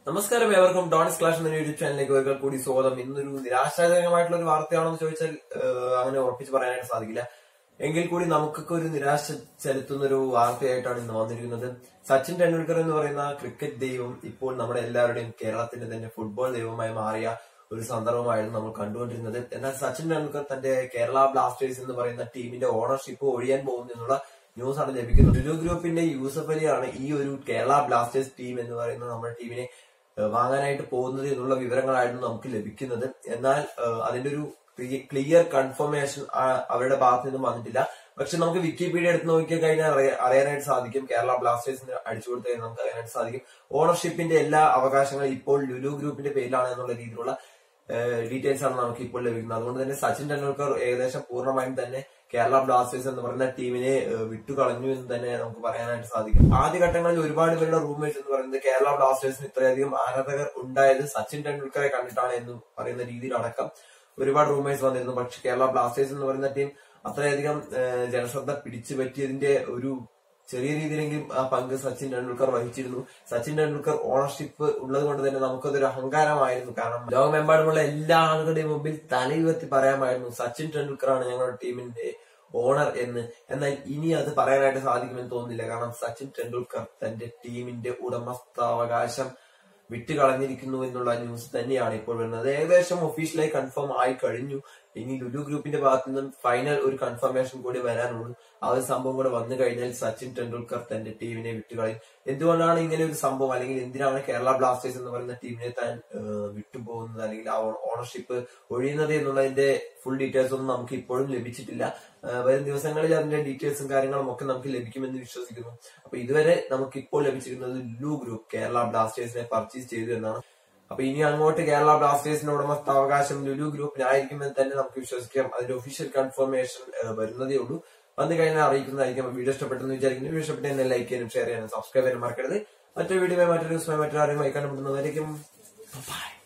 നമസ്കാരം ഏവർക്കും dawns clash എന്ന യൂട്യൂബ് ചാനലിലേക്ക് ഒരിക്കൽ കൂടി സ്വാഗതം ഇന്നൊരു നിരാശാജനകമായിട്ടുള്ള ഒരു വാർത്തയാണോ എന്ന് ചോദിച്ചാൽ ഏഹ്, അങ്ങനെ ഉറപ്പിച്ച് പറയാനായിട്ട് സാധിക്കില്ല എങ്കിൽ കൂടി നമുക്കൊക്കെ ഒരു നിരാശ ചെലുത്തുന്ന ഒരു വാർത്തയായിട്ടാണ് ഇന്ന് വന്നിരിക്കുന്നത് സച്ചിൻ ടെണ്ടുൽക്കർ എന്ന് പറയുന്ന ക്രിക്കറ്റ് ദൈവം ഇപ്പോൾ നമ്മുടെ എല്ലാവരുടെയും കേരളത്തിന്റെ തന്നെ ഫുട്ബോൾ ദൈവമായി മാറിയ ഒരു സന്ദർഭമായിരുന്നു നമ്മൾ കണ്ടുകൊണ്ടിരുന്നത് എന്നാൽ സച്ചിൻ ടെണ്ടുൽക്കർ തന്റെ കേരള ബ്ലാസ്റ്റേഴ്സ് എന്ന് പറയുന്ന ടീമിന്റെ ഓണർഷിപ്പ് ഒഴിയാൻ പോകുന്നു എന്നുള്ള ന്യൂസ് ആണ് ലഭിക്കുന്നത് ലുലു ഗ്രൂപ്പിന്റെ യൂസഫ് അലിയാണ് ഈ ഒരു കേരള ബ്ലാസ്റ്റേഴ്സ് ടീം എന്ന് പറയുന്ന നമ്മുടെ ടീമിനെ ഏഹ് വാങ്ങാനായിട്ട് പോകുന്നത് എന്നുള്ള വിവരങ്ങളായിരുന്നു നമുക്ക് ലഭിക്കുന്നത് എന്നാൽ ഏഹ് അതിന്റെ ഒരു ക്ലിയർ കൺഫർമേഷൻ അവരുടെ ഭാഗത്ത് നിന്നും വന്നിട്ടില്ല പക്ഷെ നമുക്ക് വിക്കിപീഡിയ എടുത്ത് നോക്കി കഴിഞ്ഞാൽ അറിയ- അറിയാനായിട്ട് സാധിക്കും കേരള ബ്ലാസ്റ്റേഴ്സിന് അടിച്ചു കൊടുത്തു കഴിഞ്ഞാൽ നമുക്ക് അറിയാനായിട്ട് സാധിക്കും ഓണർഷിപ്പിന്റെ എല്ലാ അവകാശങ്ങളും ഇപ്പോൾ ലുലു ഗ്രൂപ്പിന്റെ പേരിലാണ് എന്നുള്ള രീതിയിലുള്ള ഡീറ്റെയിൽസ് ആണ് നമുക്ക് ഇപ്പോൾ ലഭിക്കുന്നത് അതുകൊണ്ട് തന്നെ സച്ചിൻ ടെണ്ടുൽക്കർ ഏകദേശം പൂർണ്ണമായും തന്നെ കേരള ബ്ലാസ്റ്റേഴ്സ് എന്ന് പറയുന്ന ടീമിനെ ഏഹ്, വിട്ടുകളഞ്ഞു എന്ന് തന്നെ നമുക്ക് പറയാനായിട്ട് സാധിക്കും ആദ്യഘട്ടങ്ങളിൽ ഒരുപാട് പേരുടെ റൂംമേറ്റ്സ് എന്ന് പറയുന്നത് കേരള ബ്ലാസ്റ്റേഴ്സിന് ഇത്രയധികം ആരാധകർ ഉണ്ടായത് സച്ചിൻ ടെണ്ടുൽക്കറെ കണ്ടിട്ടാണ് എന്ന് പറയുന്ന രീതിയിലടക്കം ഒരുപാട് റൂമേഴ്സ് വന്നിരുന്നു പക്ഷെ കേരള ബ്ലാസ്റ്റേഴ്സ് എന്ന് പറയുന്ന ടീം അത്രയധികം ഏഹ്, ജനശ്രദ്ധ പിടിച്ചു പറ്റിയതിന്റെ ഒരു ചെറിയ രീതിയിലെങ്കിലും ആ പങ്ക് സച്ചിൻ ടെണ്ടുൽക്കർ വഹിച്ചിരുന്നു സച്ചിൻ ടെണ്ടുൽക്കർ ഓണർഷിപ്പ് ഉള്ളത് കൊണ്ട് തന്നെ നമുക്കതൊരു അഹങ്കാരമായിരുന്നു കാരണം ലോകമെമ്പാടുമുള്ള എല്ലാ ആളുകളുടെയും മുമ്പിൽ തലയുയർത്തി പറയാമായിരുന്നു സച്ചിൻ ടെണ്ടുൽക്കറാണ് ഞങ്ങളുടെ ടീമിന്റെ ഓണർ എന്ന് എന്നാൽ ഇനി അത് പറയാനായിട്ട് സാധിക്കുമെന്ന് തോന്നുന്നില്ല കാരണം സച്ചിൻ ടെണ്ടുൽക്കർ തന്റെ ടീമിന്റെ ഉടമസ്ഥാവകാശം വിട്ടുകളഞ്ഞിരിക്കുന്നു എന്നുള്ള ന്യൂസ് തന്നെയാണ് ഇപ്പോൾ വരുന്നത് ഏകദേശം ഒഫീഷ്യലായി കൺഫേം ആയി കഴിഞ്ഞു ഇനി ലുലു ഗ്രൂപ്പിന്റെ ഭാഗത്തു നിന്നും ഫൈനൽ ഒരു കൺഫർമേഷൻ കൂടി വരാനുള്ളൂ ആ ഒരു സംഭവം കൂടെ വന്നു കഴിഞ്ഞാൽ സച്ചിൻ ടെണ്ടുൽക്കർ തന്റെ ടീമിനെ വിട്ടുകളയും എന്തുകൊണ്ടാണ് ഇങ്ങനെ ഒരു സംഭവം അല്ലെങ്കിൽ എന്തിനാണ് കേരള ബ്ലാസ്റ്റേഴ്സ് എന്ന് പറയുന്ന ടീമിനെ താൻ ഏഹ്, വിട്ടുപോകുന്നത് അല്ലെങ്കിൽ ആ ഓണർഷിപ്പ് ഒഴിയുന്നത് എന്നുള്ളതിന്റെ ഫുൾ ഡീറ്റെയിൽസ് ഒന്നും നമുക്ക് ഇപ്പോഴും ലഭിച്ചിട്ടില്ല ഏഹ്, വരും ദിവസങ്ങളിൽ അതിന്റെ ഡീറ്റെയിൽസും കാര്യങ്ങളും ഒക്കെ നമുക്ക് ലഭിക്കുമെന്ന് വിശ്വസിക്കുന്നു അപ്പൊ ഇതുവരെ നമുക്ക് ഇപ്പോൾ ലഭിച്ചിരിക്കുന്നത് ലുലു ഗ്രൂപ്പ് കേരള ബ്ലാസ്റ്റേഴ്സിനെ പർച്ചേസ് ചെയ്തു എന്നാണ് അപ്പൊ ഇനി അങ്ങോട്ട് കേരള ബ്ലാസ്റ്റേഴ്സിന്റെ ഉടമസ്ഥാവകാശം ലുലു ഗ്രൂപ്പിനായിരിക്കുമെന്ന് തന്നെ നമുക്ക് വിശ്വസിക്കാം അതിന്റെ ഒഫീഷ്യൽ കൺഫർമേഷൻ വരുന്നതേ ഉള്ളൂ വന്നു കഴിഞ്ഞാൽ അറിയിക്കുന്നതായിരിക്കും അപ്പൊ വീഡിയോ ഇഷ്ടപ്പെട്ടെന്ന് വിചാരിക്കുന്നു വീഡിയോ ഇഷ്ടപ്പെട്ട എന്നെ ലൈക്ക് ചെയ്യാനും ഷെയർ ചെയ്യാനും സബ്സ്ക്രൈബ് ചെയ്യാനും മറക്കരുത് മറ്റൊരു വീഡിയോ മറ്റൊരു ദിവസമായി മറ്റൊരു അറിയുമായി കണ്ടുമുട്ടുന്നതായിരിക്കും ബൈ